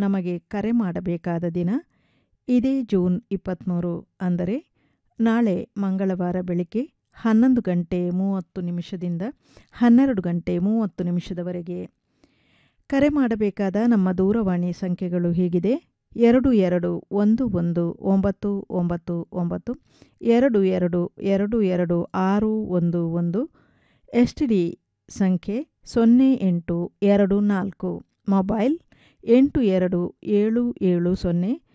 ನಮಗೆ ಕರೆ ಮಾಡಬೇಕಾದ ದಿನ ಇದೇ ಜೂನ್ ಇಪ್ಪತ್ತ್ಮೂರು ಅಂದರೆ ನಾಳೆ ಮಂಗಳವಾರ ಬೆಳಿಗ್ಗೆ ಹನ್ನೊಂದು ಗಂಟೆ ಮೂವತ್ತು ನಿಮಿಷದಿಂದ ಹನ್ನೆರಡು ಗಂಟೆ ಮೂವತ್ತು ನಿಮಿಷದವರೆಗೆ ಕರೆ ಮಾಡಬೇಕಾದ ನಮ್ಮ ದೂರವಾಣಿ ಸಂಖ್ಯೆಗಳು ಹೀಗಿದೆ ಎರಡು ಎರಡು ಒಂದು ಒಂದು ಒಂಬತ್ತು ಒಂಬತ್ತು ಒಂಬತ್ತು ಎರಡು ಎರಡು ಎರಡು ಎರಡು ಆರು ಒಂದು ಒಂದು ಎಸ್ ಟಿ ಡಿ ಸಂಖ್ಯೆ ಸೊನ್ನೆ ಎಂಟು ಎರಡು ನಾಲ್ಕು ಮೊಬೈಲ್ ಎಂಟು ಎರಡು ಏಳು ಏಳು ಸೊನ್ನೆ